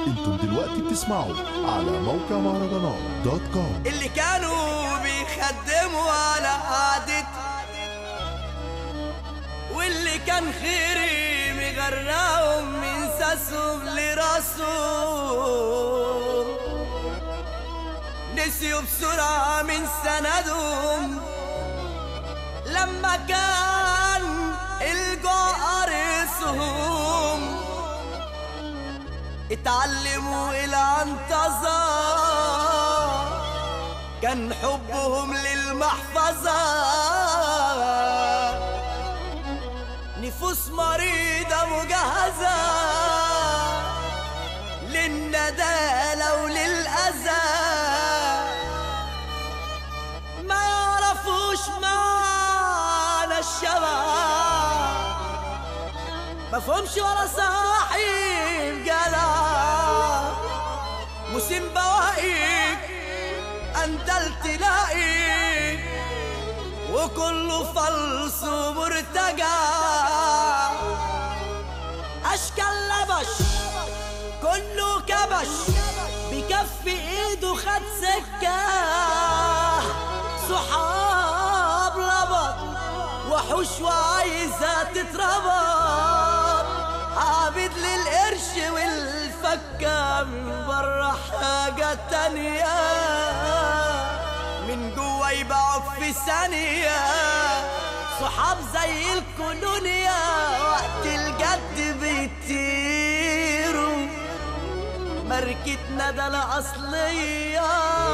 انتم دلوقتي بتسمعوا على موقع مهرجانات دوت كوم اللي كانوا بيخدموا على قعدتي واللي كان خيري مغرقهم من ساسهم لراسهم نسيوا بسرعة من سندهم لما كان الجوع قارسهم اتعلموا العنطزة كان حبهم للمحفظة نفوس مريضة مجهزة للندالة وللأذى ما يعرفوش معنى الشباب مفهومش ولا صاحب جدع موسم بواقيك اندل تلاقيك وكله فلس ومرتجع اشكال لبش كله كبش بكف ايده خد سكه صحاب لبط وحوش وعايزة تتربط عابد للقرش والفكة من برا حاجة تانية من جوا يبيعوك في ثانية صحاب زي الكولونيا وقت الجد بيطيروا ماركتنا ده الأصلية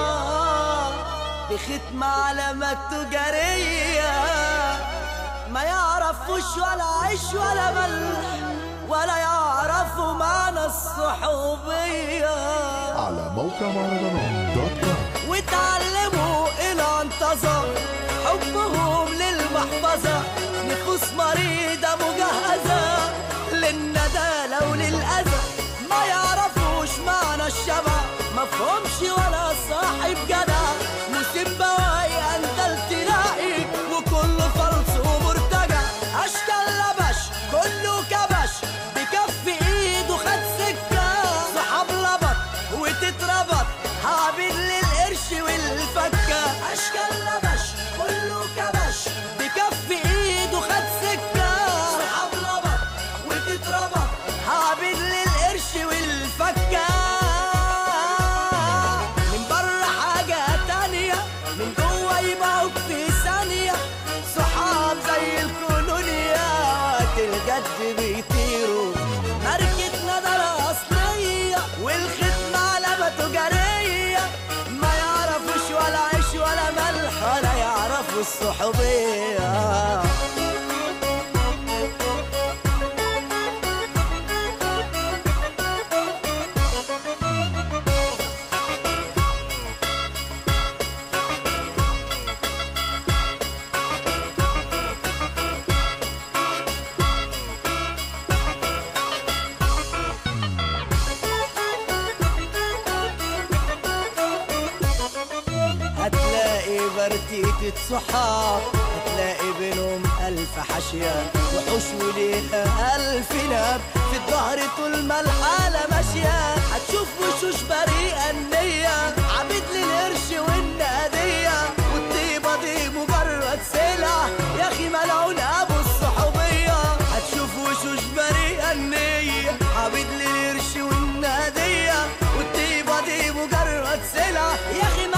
بختم علامات تجارية ما يعرفوش ولا عيش ولا ملح ولا يعرفوا معنى الصحوبية على موقع مهرجانات دوت كوم واتعلموا العنطزة حبهم للمحفظة نفوس مريضة مجهزة للندالة وللأذى ما يعرفوش معنى الشبع مفهومش ولا صاحب جدع موسم بواقي أندل تلاقي وكله فلس ومرتجع أشكال لبش كله كبش بكف إيده خد سكة صحاب لبط وتتربط عابد للقرش والفكة أشكال لبش كله كبش بكف إيده خد سكة صحاب لبط وتتربط عابد للقرش والفكة من بره حاجة تانية من جوه يبقوا في ثانية صحاب زي الكولونيا وقت الجد بيطيروا ماركتنا ده الأصلية والختم علامة تجارية ما يعرفوش ولا عيش ولا ملح ولا يعرفوا الصحوبية هتلاقي برتيتة صحاب هتلاقي بينهم ألف حاشية وحوش وليها ألف ناب في الظهر طول ما الحالة ماشية هتشوف وشوش بريئة النية عبيد للقرش والنادية والطيبة دي مجرد سلع يا أخي ملعون أبو الصحوبية هتشوف وشوش بريئة النية عبيد للقرش والنادية والطيبة دي مجرد سلع يا أخي